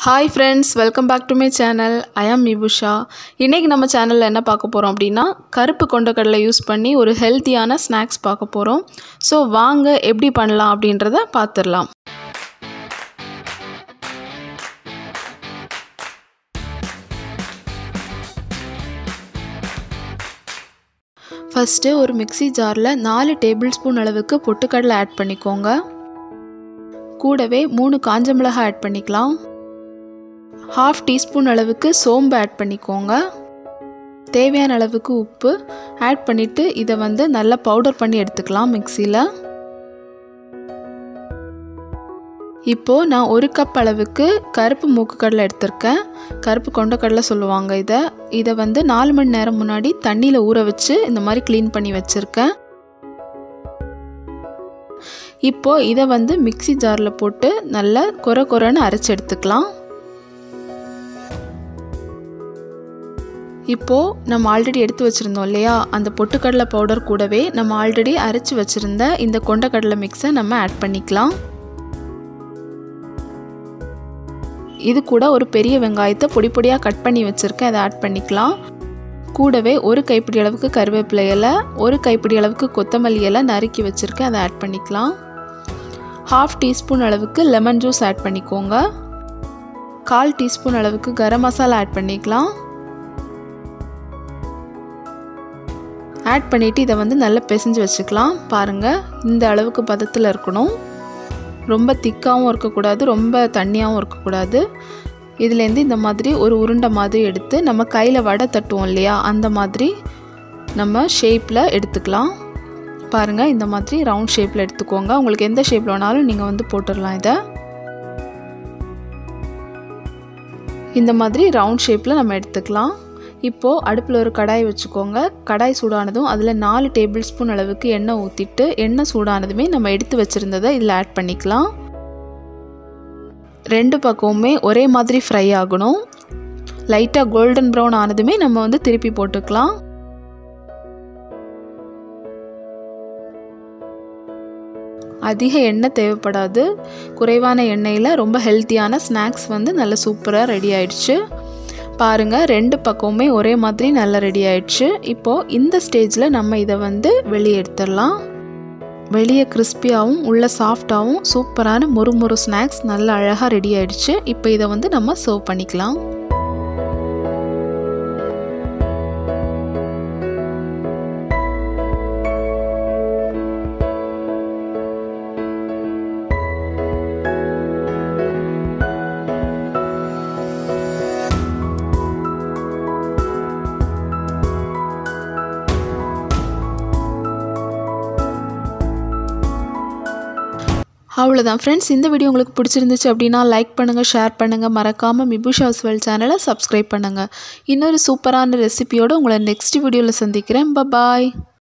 hi friends welcome back to my channel I am Mibusha இன்றைக்கி நம்ம சேனலில் என்ன பார்க்க போகிறோம் அப்படின்னா கருப்பு கொண்டக்கடலை யூஸ் பண்ணி ஒரு ஹெல்த்தியான ஸ்நாக்ஸ் பார்க்க போகிறோம் ஸோ வாங்க எப்படி பண்ணலாம் அப்படின்றத பார்த்துடலாம் ஃபஸ்ட்டு ஒரு மிக்ஸி ஜாரில் நாலு டேபிள் ஸ்பூன் அளவுக்கு பொட்டுக்கடலை ஆட் பண்ணிக்கோங்க கூடவே மூணு காஞ்ச மிளகாய் ஆட் பண்ணிக்கலாம் ஹாஃப் டீஸ்பூன் அளவுக்கு சோம்பு ஆட் பண்ணிக்கோங்க தேவையான அளவுக்கு உப்பு ஆட் பண்ணிவிட்டு இதை வந்து நல்லா பவுடர் பண்ணி எடுத்துக்கலாம் மிக்சியில் இப்போது நான் ஒரு கப் அளவுக்கு கருப்பு மூக்கு கடலை எடுத்திருக்கேன் கருப்பு கொண்டக்கடலை சொல்லுவாங்க இதை இதை வந்து நாலு மணி நேரம் முன்னாடி தண்ணியில் ஊற வச்சு இந்த மாதிரி க்ளீன் பண்ணி வச்சுருக்கேன் இப்போது இதை வந்து மிக்சி ஜாரில் போட்டு நல்லா கொர கொரன்னு அரைச்சி எடுத்துக்கலாம் இப்போது நம்ம ஆல்ரெடி எடுத்து வச்சுருந்தோம் இல்லையா அந்த பொட்டுக்கடலை பவுடர் கூடவே நம்ம ஆல்ரெடி அரைச்சி வச்சுருந்த இந்த கொண்டக்கடலை மிக்ஸை நம்ம ஆட் பண்ணிக்கலாம் இது கூட ஒரு பெரிய வெங்காயத்தை பொடி பொடியாக கட் பண்ணி வச்சுருக்கேன் அதை ஆட் பண்ணிக்கலாம் கூடவே ஒரு கைப்பிடி அளவுக்கு கருவேப்பிலை இலை ஒரு கைப்பிடி அளவுக்கு கொத்தமல்லி இலை நறுக்கி வச்சுருக்கேன் அதை ஆட் பண்ணிக்கலாம் ஹாஃப் டீஸ்பூன் அளவுக்கு லெமன் ஜூஸ் ஆட் பண்ணிக்கோங்க கால் டீஸ்பூன் அளவுக்கு கரம் மசாலா ஆட் பண்ணிக்கலாம் ஆட் பண்ணிவிட்டு இதை வந்து நல்லா பிசைஞ்சு வச்சுக்கலாம் பாருங்கள் இந்த அளவுக்கு பதத்தில் இருக்கணும் ரொம்ப திக்காகவும் இருக்கக்கூடாது ரொம்ப தண்ணியாகவும் இருக்கக்கூடாது இதுலேருந்து இந்த மாதிரி ஒரு உருண்டை மாதிரி எடுத்து நம்ம கையில் வடை தட்டுவோம் இல்லையா அந்த மாதிரி நம்ம ஷேப்பில் எடுத்துக்கலாம் பாருங்கள் இந்த மாதிரி ரவுண்ட் ஷேப்பில் எடுத்துக்கோங்க உங்களுக்கு எந்த ஷேப்பில் வேணாலும் நீங்கள் வந்து போட்டுடலாம் இதை இந்த மாதிரி ரவுண்ட் ஷேப்பில் நம்ம எடுத்துக்கலாம் இப்போது அடுப்பில் ஒரு கடாய் வச்சுக்கோங்க கடாய் சூடானதும் அதில் நாலு டேபிள் ஸ்பூன் அளவுக்கு எண்ணெய் ஊற்றிட்டு எண்ணெய் சூடானதுமே நம்ம எடுத்து வச்சுருந்ததை இதில் ஆட் பண்ணிக்கலாம் ரெண்டு பக்கமுமே ஒரே மாதிரி ஃப்ரை ஆகணும் லைட்டாக கோல்டன் ப்ரௌன் ஆனதுமே நம்ம வந்து திருப்பி போட்டுக்கலாம் அதிக எண்ணெய் தேவைப்படாது குறைவான எண்ணெயில் ரொம்ப ஹெல்த்தியான ஸ்நாக்ஸ் வந்து நல்ல சூப்பராக ரெடி ஆயிடுச்சு பாருங்கள் ரெண்டு பக்கமுமே ஒரே மாதிரி நல்லா ரெடி ஆயிடுச்சு இப்போது இந்த ஸ்டேஜில் நம்ம இதை வந்து வெளியே எடுத்துடலாம் வெளியே கிறிஸ்பியாகவும் உள்ள சாஃப்டாகவும் சூப்பரான மொறு மொறு ஸ்நாக்ஸ் நல்லா அழகாக ரெடி ஆயிடுச்சு இப்போ இதை வந்து நம்ம சர்வ் பண்ணிக்கலாம் அவ்வளோதான் ஃப்ரெண்ட்ஸ் இந்த வீடியோ உங்களுக்கு பிடிச்சிருந்துச்சு அப்படின்னா லைக் பண்ணுங்கள் ஷேர் பண்ணுங்கள் மறக்காமல் மிபுஷ் ஹவுஸ்வெல் சேனலை சப்ஸ்கிரைப் பண்ணுங்கள் இன்னொரு சூப்பரான ரெசிபியோடு உங்களை நெக்ஸ்ட் வீடியோவில் சந்திக்கிறேன் பாய்